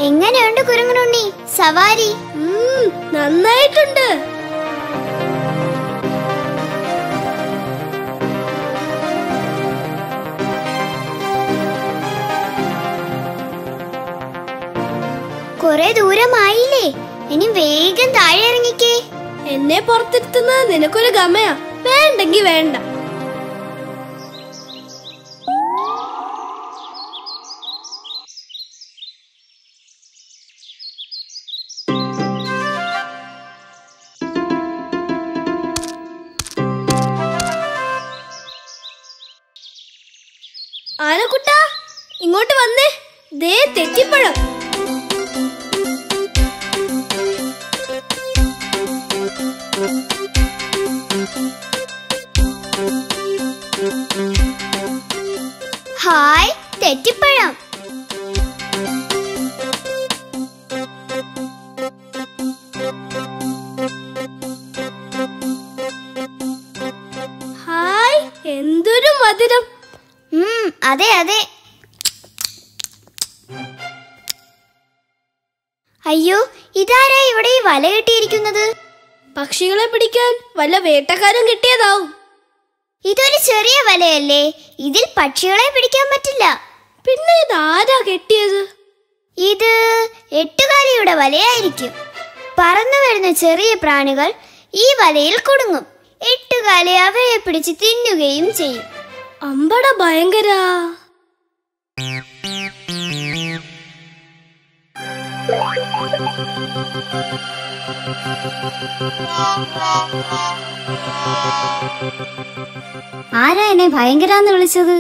എങ്ങനെയുണ്ട് കുരങ്ങനുണ്ണി സവാരി ഉം, നന്നായിട്ടുണ്ട് കുറെ ദൂരമായില്ലേ ഇനി വേഗം താഴെ ഇറങ്ങിക്കേ എന്നെ പുറത്തിരുത്തുന്നത് നിനക്കൊരു ഗമയാ വേണ്ടെങ്കി വേണ്ട ആനക്കുട്ട ഇങ്ങോട്ട് വന്നേ ദേ തെറ്റിപ്പഴം ഹായ് തെറ്റിപ്പഴം ഹായ് എന്തൊരു മധുരം ഉം അതെ അതെ അയ്യോ ഇതാരാ ഇവിടെ ഈ വല കെട്ടിയിരിക്കുന്നത് പക്ഷികളെ പിടിക്കാൻ വല്ല വേട്ടക്കാരും കിട്ടിയതാവും ഇതൊരു ചെറിയ വലയല്ലേ ഇതിൽ പക്ഷികളെ പിടിക്കാൻ പറ്റില്ല പിന്നെ ഇതാരാ കെട്ടിയത് ഇത് എട്ടുകാലിയുടെ വലയായിരിക്കും പറന്നു വരുന്ന ചെറിയ പ്രാണികൾ ഈ വലയിൽ കുടുങ്ങും എട്ടുകാലി അവയെ പിടിച്ച് തിന്നുകയും ചെയ്യും അമ്പട ഭയങ്കരാ ആരാ എന്നെ ഭയങ്കരാന്ന് വിളിച്ചത്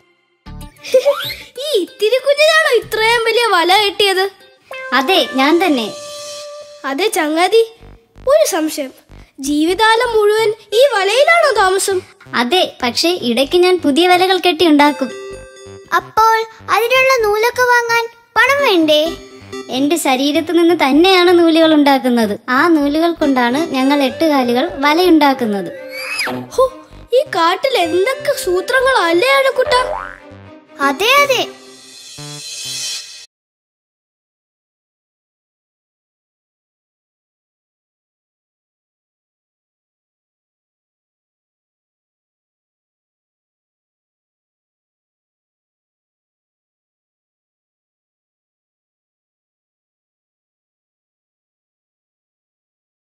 ഈ ഇത്തിരി കുഞ്ഞിനാണോ ഇത്രയും വലിയ വല കെട്ടിയത് അതെ ഞാൻ തന്നെ അതെ ചങ്ങാതി ഒരു സംശയം ജീവിതകാലം മുഴുവൻ ഈ വലയിലാണോ താമസം അതെ പക്ഷേ ഇടയ്ക്ക് ഞാൻ പുതിയ വലകൾ കെട്ടി ഉണ്ടാക്കും അപ്പോൾ അതിനുള്ള നൂലൊക്കെ വാങ്ങാൻ പണം വേണ്ടേ എന്റെ ശരീരത്തു നിന്ന് തന്നെയാണ് നൂലുകൾ ഉണ്ടാക്കുന്നത് ആ നൂലുകൾ കൊണ്ടാണ് ഞങ്ങൾ എട്ടുകാലികൾ വലയുണ്ടാക്കുന്നത് ഹോ ഈ കാട്ടിൽ എന്തൊക്കെ സൂത്രങ്ങളല്ലേ ആനക്കുട്ട അതെ അതെ